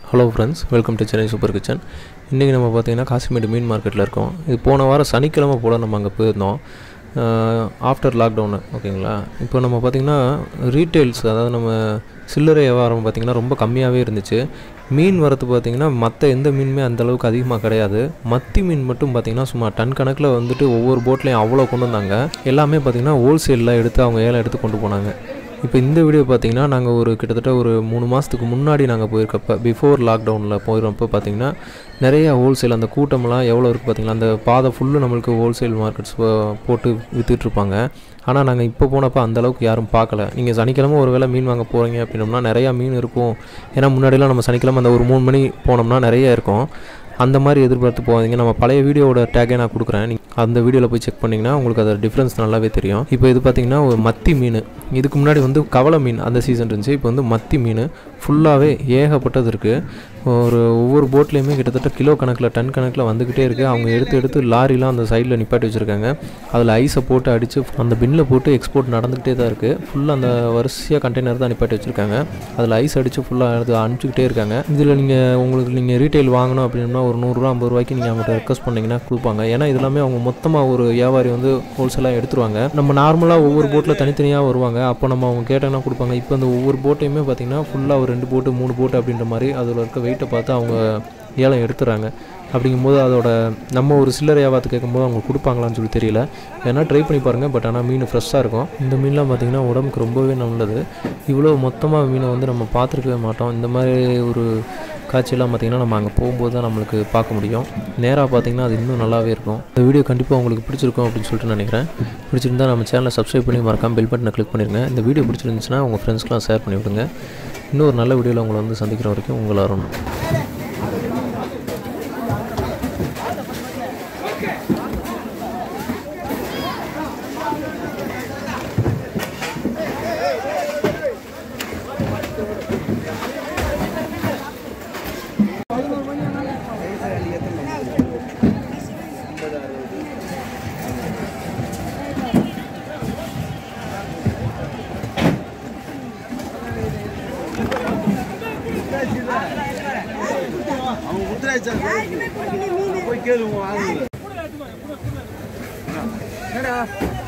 hello friends welcome to Chennai super kitchen இன்றைக்கி நம்ம பார்த்தீங்கன்னா காசிமேடு மீன் மார்க்கெட்டில் இருக்கோம் இது போன வாரம் சனிக்கிழமை போல் நம்ம அங்கே போயிருந்தோம் ஆஃப்டர் லாக்டவுனு ஓகேங்களா இப்போ நம்ம பார்த்திங்கன்னா ரீட்டெயில்ஸ் அதாவது நம்ம சில்லறை வியாபாரம் பார்த்திங்கன்னா ரொம்ப கம்மியாகவே இருந்துச்சு மீன் வரத்து பார்த்திங்கன்னா மற்ற எந்த மீனுமே அந்த அளவுக்கு அதிகமாக கிடையாது மத்தி மீன் மட்டும் பார்த்திங்கன்னா சும்மா டன் கணக்கில் வந்துட்டு ஒவ்வொரு போட்லேயும் அவ்வளோ கொண்டு வந்தாங்க எல்லாமே பார்த்திங்கன்னா ஹோல்சேலில் எடுத்து அவங்க ஏலம் எடுத்து கொண்டு போனாங்க இப்போ இந்த வீடியோ பார்த்தீங்கன்னா நாங்கள் ஒரு கிட்டத்தட்ட ஒரு மூணு மாதத்துக்கு முன்னாடி நாங்கள் போயிருக்கப்ப பிஃபோர் லாக்டவுனில் போயிருப்போ பார்த்தீங்கன்னா நிறைய ஹோல்சேல் அந்த கூட்டமெல்லாம் எவ்வளோ இருக்குது பார்த்தீங்களா அந்த பாதை ஃபுல்லு நம்மளுக்கு ஹோல்சேல் மார்க்கெட்ஸ் போட்டு விற்றுட்ருப்பாங்க ஆனால் நாங்கள் இப்போ போனப்போ அந்தளவுக்கு யாரும் பார்க்கல நீங்கள் சனிக்கிழமை ஒரு வேளை மீன் வாங்க போகிறீங்க அப்படின்னோம்னா நிறையா மீன் இருக்கும் ஏன்னா முன்னாடிலாம் நம்ம சனிக்கிழமை அந்த ஒரு மூணு மணி போனோம்னா நிறைய இருக்கும் அந்த மாதிரி எதிர்பார்த்து போகாதீங்க நம்ம பழைய வீடியோவோட டேக்கே நான் கொடுக்குறேன் நீங்கள் அந்த வீடியோவில் போய் செக் பண்ணிங்கன்னா உங்களுக்கு அதோட டிஃப்ரென்ஸ் நல்லாவே தெரியும் இப்போ இது பார்த்தீங்கன்னா ஒரு மத்தி மீன் இதுக்கு முன்னாடி வந்து கவலை மீன் அந்த சீசன் இருந்துச்சு இப்போ வந்து மத்தி மீன் ஃபுல்லாகவே ஏகப்பட்டது இருக்குது ஒரு ஒவ்வொரு போட்லேயுமே கிட்டத்தட்ட கிலோ கணக்கில் டன் கணக்கில் வந்துக்கிட்டே இருக்குது அவங்க எடுத்து எடுத்து லாரிலாம் அந்த சைடில் நிப்பாட்டி வச்சுருக்காங்க அதில் ஐஸை போட்டு அடித்து அந்த பின்னில் போட்டு எக்ஸ்போர்ட் நடந்துக்கிட்டே தான் இருக்குது ஃபுல்லாக அந்த வரிசையாக கண்டெய்னர் தான் நிப்பாட்டி வச்சுருக்காங்க அதில் ஐஸ் அடித்து ஃபுல்லாக எடுத்து அனுப்பிச்சிக்கிட்டே இருக்காங்க இதில் நீங்கள் உங்களுக்கு நீங்கள் ரீட்டைல் வாங்கணும் அப்படின்னா ஒரு நூறுரூவா ஐம்பது ரூபாய்க்கு நீங்கள் அவங்கள்ட்ட ரெக்வஸ்ட் பண்ணிங்கன்னா கொடுப்பாங்க ஏன்னா இது எல்லாமே அவங்க மொத்தமாக ஒரு வியாபாரி வந்து ஹோல்சேலாக எடுத்துருவாங்க நம்ம நார்மலாக ஒவ்வொரு போட்டில் தனித்தனியாக வருவாங்க அப்போ நம்ம அவங்க கேட்டாங்கன்னா கொடுப்பாங்க இப்போ அந்த ஒவ்வொரு போட்டையுமே பார்த்திங்கன்னா ஃபுல்லாக ஒரு ரெண்டு போட்டு மூணு போட்டு அப்படின்ற மாதிரி அதில் இருக்க வெயிட்டை பார்த்து அவங்க ஏலம் எடுத்துறாங்க அப்படிங்கும்போது அதோட நம்ம ஒரு சில்லறை வியாபாரத்தை கேட்கும்போது அவங்க கொடுப்பாங்களான்னு சொல்லி தெரியல வேணா ட்ரை பண்ணி பாருங்கள் பட் ஆனால் மீன் ஃப்ரெஷ்ஷாக இருக்கும் இந்த மீன்லாம் பார்த்திங்கன்னா உடம்புக்கு ரொம்பவே நல்லது இவ்வளோ மொத்தமாக மீனை வந்து நம்ம பார்த்துருக்கவே மாட்டோம் இந்த மாதிரி ஒரு காட்சியெல்லாம் பார்த்திங்கன்னா நம்ம அங்கே போகும்போது தான் நம்மளுக்கு பார்க்க முடியும் நேராக பார்த்திங்கன்னா அது இன்னும் நல்லாவே இருக்கும் இந்த வீடியோ கண்டிப்பாக உங்களுக்கு பிடிச்சிருக்கும் அப்படின்னு சொல்லிட்டு நினைக்கிறேன் பிடிச்சிருந்தா நம்ம சேனலை சப்ஸ்கிரைப் பண்ணி மறக்காம பெல் பட்டனை கிளிக் பண்ணிடுங்க இந்த வீடியோ பிடிச்சிருந்துச்சுன்னா உங்கள் ஃப்ரெண்ட்ஸ்க்கெலாம் ஷேர் பண்ணி விடுங்க இன்னொரு நல்ல வீடியோவில் உங்களை வந்து சந்திக்கிற வரைக்கும் உங்களை வரணும் அவங்க குத்துராச்சா போய் கேளுங்க வாங்க என்னடா